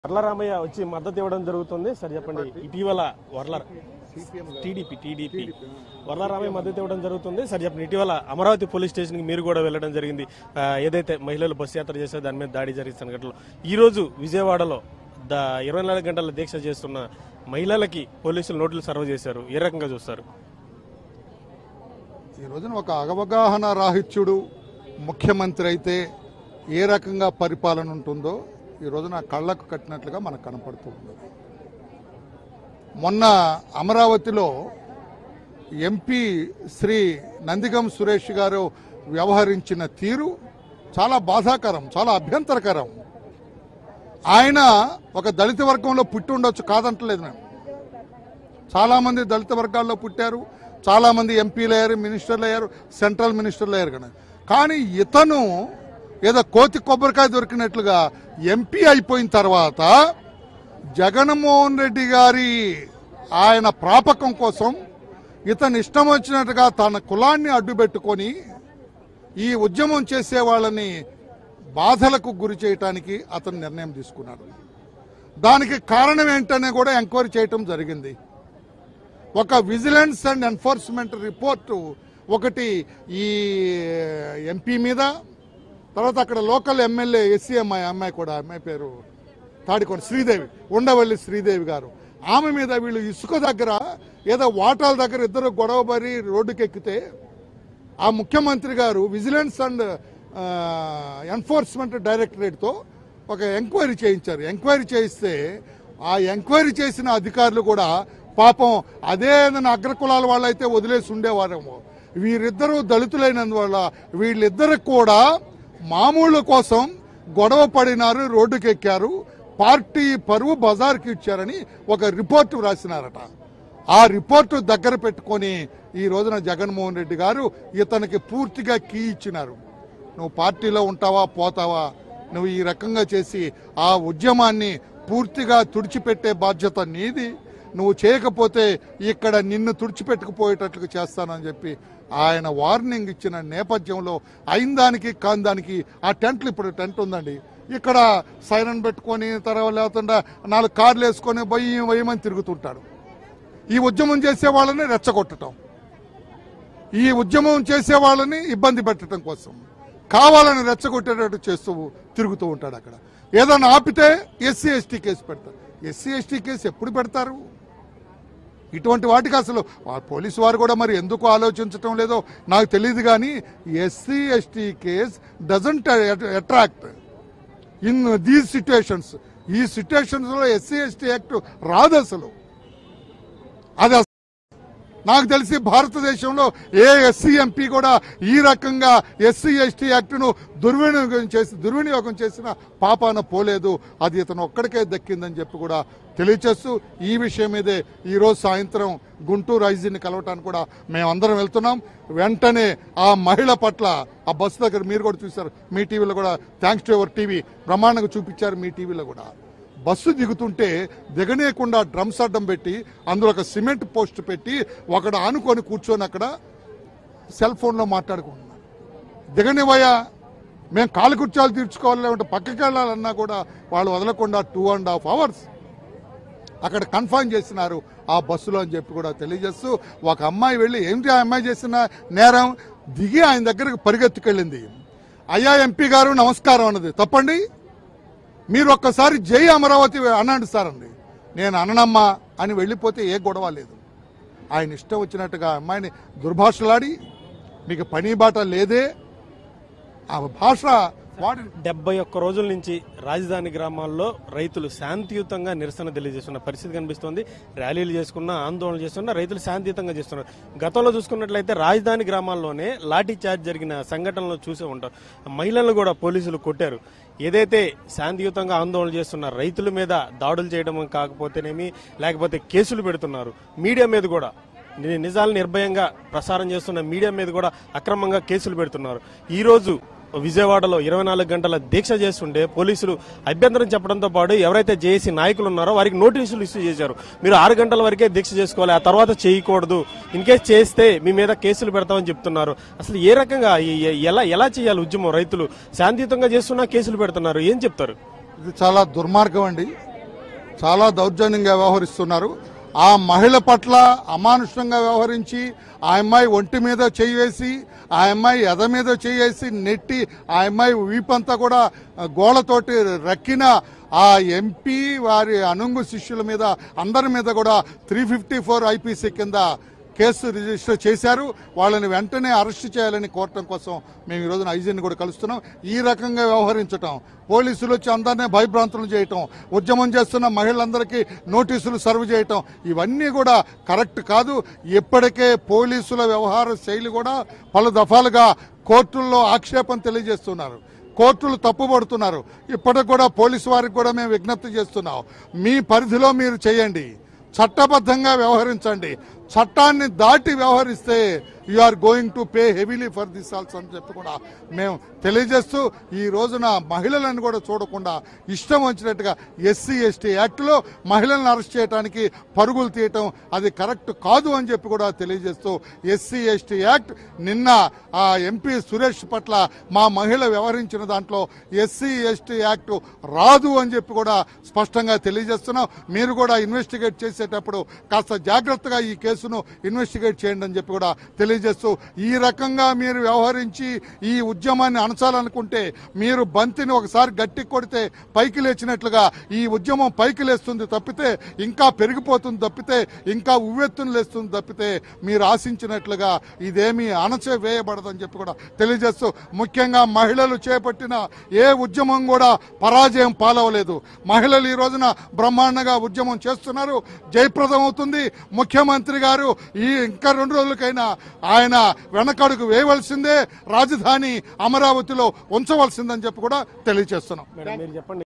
వర్లరామయ్య వచ్చి మద్దతు ఇవ్వడం జరుగుతుంది సార్ చెప్పండి ఇటీవల వర్ల టీడీపీ టీడీపీ వర్లరామయ్య మద్దతు ఇవ్వడం జరుగుతుంది సార్ చెప్పండి ఇటీవల అమరావతి పోలీస్ స్టేషన్కి మీరు కూడా వెళ్ళడం జరిగింది ఆ, ఏదైతే మహిళలు బస్సు యాత్ర చేసే దాని మీద దాడి జరిగిన సంఘటనలో ఈ రోజు విజయవాడలో ద ఇరవై నాలుగు గంటల దీక్ష చేస్తున్న మహిళలకి పోలీసులు నోటీసులు సర్వ్ చేశారు ఏ రకంగా చూస్తారు ఈ రోజున ఒక అవగాహన రాహిత్యుడు ముఖ్యమంత్రి అయితే ఏ రకంగా పరిపాలన ఉంటుందో ఈ రోజున కళ్ళకు కట్టినట్లుగా మనకు కనపడుతూ ఉంది మొన్న అమరావతిలో ఎంపీ శ్రీ నందిగం సురేష్ గారు వ్యవహరించిన తీరు చాలా బాధాకరం చాలా అభ్యంతరకరం ఆయన ఒక దళిత వర్గంలో పుట్టి ఉండొచ్చు కాదంటలేదు మేము చాలా మంది దళిత వర్గాల్లో పుట్టారు చాలా మంది ఎంపీలు అయ్యారు మినిస్టర్లు అయ్యారు సెంట్రల్ మినిస్టర్లు అయ్యారు కానీ కానీ ఇతను ఏదో కోతి కొబ్బరికాయ దొరికినట్లుగా ఎంపీ అయిపోయిన తర్వాత జగన్మోహన్ రెడ్డి గారి ఆయన ప్రాపకం కోసం ఇతను ఇష్టం వచ్చినట్టుగా తన కులాన్ని అడ్డుపెట్టుకొని ఈ ఉద్యమం చేసే వాళ్ళని బాధలకు గురి చేయటానికి అతను నిర్ణయం తీసుకున్నాడు దానికి కారణం ఏంటనే కూడా ఎంక్వైరీ చేయటం జరిగింది ఒక విజిలెన్స్ అండ్ ఎన్ఫోర్స్మెంట్ రిపోర్టు ఒకటి ఈ ఎంపీ మీద తర్వాత అక్కడ లోకల్ ఎమ్మెల్యే ఎస్సీ అమ్మాయి అమ్మాయి కూడా అమ్మాయి పేరు తాడికొండ శ్రీదేవి ఉండవల్లి శ్రీదేవి గారు ఆమె మీద వీళ్ళు ఇసుక దగ్గర ఏదో వాటాల దగ్గర ఇద్దరు గొడవ పడి రోడ్డుకెక్కితే ఆ ముఖ్యమంత్రి గారు విజిలెన్స్ అండ్ ఎన్ఫోర్స్మెంట్ డైరెక్టరేట్తో ఒక ఎంక్వైరీ చేయించారు ఎంక్వైరీ చేయిస్తే ఆ ఎంక్వైరీ చేసిన అధికారులు కూడా పాపం అదే ఏదైనా అగ్రకులాల వాళ్ళైతే వదిలేసి ఉండేవారేమో వీరిద్దరూ దళితులైనందువల్ల వీళ్ళిద్దరికి కూడా మామూలు కోసం గొడవ పడినారు రోడ్డుకెక్కారు పార్టీ పరువు బజార్కి ఇచ్చారని ఒక రిపోర్టు రాసినారట ఆ రిపోర్టు దగ్గర పెట్టుకొని ఈ రోజున జగన్మోహన్ రెడ్డి గారు ఇతనికి పూర్తిగా కీ ఇచ్చినారు నువ్వు పార్టీలో ఉంటావా పోతావా నువ్వు ఈ రకంగా చేసి ఆ ఉద్యమాన్ని పూర్తిగా తుడిచిపెట్టే బాధ్యత నీది నువ్వు చేయకపోతే ఇక్కడ నిన్ను తుడిచిపెట్టుకుపోయేటట్లు చేస్తానని చెప్పి ఆయన వార్నింగ్ ఇచ్చిన నేపథ్యంలో అయిన దానికి కాని దానికి ఆ టెంట్లు ఇప్పుడు టెంట్ ఉందండి ఇక్కడ సైరన్ పెట్టుకొని తర్వాత లేకుండా నాలుగు కార్లు వేసుకొని భయం భయమని తిరుగుతుంటాడు ఈ ఉద్యమం చేసే వాళ్ళని రెచ్చగొట్టడం ఈ ఉద్యమం చేసే వాళ్ళని ఇబ్బంది పెట్టడం కోసం కావాలని రెచ్చగొట్టేటట్టు చేస్తూ తిరుగుతూ ఉంటాడు అక్కడ ఏదైనా ఆపితే ఎస్సీ ఎస్టీ కేసు పెడతారు ఎస్సీ ఎస్టీ కేసు ఎప్పుడు పెడతారు ఇటువంటి వాటికి అసలు ఆ పోలీసు వారు కూడా మరి ఎందుకు ఆలోచించటం లేదో నాకు తెలియదు కానీ SC ST case doesn't attract in these situations ఈ సిచ్యుయేషన్స్లో ఎస్సీ ఎస్టీ యాక్ట్ రాదు అసలు అది అస- నాకు తెలిసి భారతదేశంలో ఏ ఎస్సీ ఎంపీ కూడా ఈ రకంగా ఎస్సీ ఎస్టీ యాక్ట్ను దుర్వినియోగం చేసి దుర్వినియోగం చేసిన పాపాన పోలేదు అది ఇతను ఒక్కడికే దక్కిందని చెప్పి కూడా తెలియచేస్తూ ఈ విషయం మీదే ఈరోజు సాయంత్రం గుంటూరు ఐజీని కలవటానికి కూడా మేమందరం వెళ్తున్నాం వెంటనే ఆ మహిళ పట్ల ఆ బస్సు దగ్గర మీరు కూడా చూశారు మీ టీవీలో కూడా థ్యాంక్స్ టు యువర్ టీవీ బ్రహ్మాండంగా చూపించారు మీ టీవీలో కూడా బస్సు దిగుతుంటే దిగనీయకుండా డ్రమ్స్ అడ్డం పెట్టి అందులో ఒక సిమెంట్ పోస్ట్ పెట్టి ఒకడు ఆనుకొని కూర్చొని అక్కడ సెల్ ఫోన్లో మాట్లాడుకుంటున్నాడు దిగనివయ్యా మేము కాలు కుర్చాలు తీర్చుకోవాలి లేకుంటే పక్కకి వెళ్ళాలన్నా కూడా వాళ్ళు వదలకుండా టూ అండ్ హాఫ్ అవర్స్ అక్కడ కన్ఫర్మ్ చేసినారు ఆ బస్సులో అని చెప్పి కూడా తెలియజేస్తూ ఒక అమ్మాయి వెళ్ళి ఏంటి ఆ అమ్మాయి చేసిన నేరం దిగి ఆయన దగ్గరకు పరిగెత్తుకెళ్ళింది అయ్యా ఎంపీ గారు నమస్కారం అన్నది తప్పండి మీరు ఒక్కసారి జై అమరావతి అనండి సార్ అండి నేను అననమ్మా అని వెళ్ళిపోతే ఏ గొడవ లేదు ఆయన ఇష్టం వచ్చినట్టుగా ఆ అమ్మాయిని దుర్భాషలాడి మీకు పని బాట లేదే ఆ భాష వాడి డెబ్బై ఒక్క రోజుల నుంచి రాజధాని గ్రామాల్లో రైతులు శాంతియుతంగా నిరసన తెలియజేస్తున్న పరిస్థితి కనిపిస్తోంది ర్యాలీలు చేసుకున్న ఆందోళన చేస్తున్న రైతులు శాంతియుతంగా చేస్తున్నారు గతంలో చూసుకున్నట్లయితే రాజధాని గ్రామాల్లోనే లాఠీ చార్జ్ జరిగిన సంఘటనలు చూసే ఉంటారు మహిళలను కూడా పోలీసులు కొట్టారు ఏదైతే శాంతియుతంగా ఆందోళన చేస్తున్న రైతుల మీద దాడులు చేయడం కాకపోతేనేమి లేకపోతే కేసులు పెడుతున్నారు మీడియా మీద కూడా ని- నిజాలు నిర్భయంగా ప్రసారం చేస్తున్న మీడియా మీద కూడా అక్రమంగా కేసులు పెడుతున్నారు ఈ రోజు విజయవాడలో ఇరవై నాలుగు గంటల దీక్ష చేస్తుంటే పోలీసులు అభ్యంతరం చెప్పడంతో పాటు ఎవరైతే జేఏసీ నాయకులు ఉన్నారో వారికి నోటీసులు ఇష్యూ చేశారు మీరు ఆరు గంటల వరకే దీక్ష చేసుకోవాలి ఆ తర్వాత చేయకూడదు ఇన్ కేస్ చేస్తే మీ మీద కేసులు పెడతామని చెప్తున్నారు అసలు ఏ రకంగా ఈ- ఎ- ఎలా ఎలా చేయాలి ఉద్యమం రైతులు శాంతియుతంగా చేస్తున్నా కేసులు పెడుతున్నారు ఏం చెప్తారు ఇది చాలా దుర్మార్గం అండి చాలా దౌర్జన్యంగా వ్యవహరిస్తున్నారు ఆ మహిళ పట్ల అమానుషంగా వ్యవహరించి ఆ అమ్మాయి ఒంటి మీద చేయి వేసి ఆ అమ్మాయి ఎద మీద చేయేసి నెట్టి ఆ అమ్మాయి వీపంతా కూడా గోళతోటి రక్కిన ఆ ఎంపీ వారి అనుంగు శిష్యుల మీద అందరి మీద కూడా త్రీ ఫిఫ్టీ ఫోర్ ఐపీసీ కింద కేసు రిజిస్టర్ చేశారు వాళ్ళని వెంటనే అరెస్ట్ చేయాలని కోరటం కోసం మేము ఈ రోజున ఐజీని కూడా కలుస్తున్నాం ఈ రకంగా వ్యవహరించటం పోలీసులు వచ్చి అందరినీ భయభ్రాంతులు చేయటం ఉద్యమం చేస్తున్న మహిళలందరికీ నోటీసులు సర్వ్ చేయటం ఇవన్నీ కూడా కరెక్ట్ కాదు ఇప్పటికే పోలీసుల వ్యవహార శైలి కూడా పలు దఫాలుగా కోర్టుల్లో ఆక్షేపం తెలియజేస్తున్నారు కోర్టులు తప్పుపడుతున్నారు ఇప్పటికి కూడా పోలీసు వారికి కూడా మేము విజ్ఞప్తి చేస్తున్నాం మీ పరిధిలో మీరు చేయండి చట్టబద్ధంగా వ్యవహరించండి చట్టాన్ని దాటి వ్యవహరిస్తే you are going to pay heavily for this all అని చెప్పి కూడా మేము తెలియజేస్తూ ఈ రోజున మహిళలను కూడా చూడకుండా ఇష్టం వచ్చినట్టుగా ఎస్సీ ఎస్టీ యాక్ట్లో మహిళలను అరెస్ట్ చేయడానికి పరుగులు తీయటం అది కరెక్ట్ కాదు అని చెప్పి కూడా తెలియజేస్తూ ఎస్సీ ఎస్టీ యాక్ట్ నిన్న ఆ ఎంపీ సురేష్ పట్ల మా మహిళ వ్యవహరించిన దాంట్లో ఎస్సీ ఎస్టీ యాక్ట్ రాదు అని చెప్పి కూడా స్పష్టంగా తెలియజేస్తున్నాం మీరు కూడా ఇన్వెస్టిగేట్ చేసేటప్పుడు కాస్త జాగ్రత్తగా ఈ కేసును ఇన్వెస్టిగేట్ చేయండి అని చెప్పి కూడా తెలియజేస్తూ ఈ రకంగా మీరు వ్యవహరించి ఈ ఉద్యమాన్ని అణచాలనుకుంటే మీరు బంతిని ఒకసారి గట్టి కొడితే పైకి లేచినట్లుగా ఈ ఉద్యమం పైకి లేస్తుంది తప్పితే ఇంకా పెరిగిపోతుంది తప్పితే ఇంకా ఉవ్వెత్తును లేస్తుంది తప్పితే మీరు ఆశించినట్లుగా ఇదేమీ అణచే వేయబడదని చెప్పి కూడా తెలియజేస్తూ ముఖ్యంగా మహిళలు చేపట్టిన ఏ ఉద్యమం కూడా పరాజయం పాలవలేదు మహిళలు ఈ రోజున బ్రహ్మాండంగా ఉద్యమం చేస్తున్నారు జయప్రదం అవుతుంది ముఖ్యమంత్రి గారు ఈ ఇంకా రెండు రోజులకైనా ఆయన వెనకడుగు వేయవలసిందే రాజధాని అమరావతిలో ఉంచవలసిందని చెప్పి కూడా తెలియజేస్తున్నాం మేడం మీరు చెప్పండి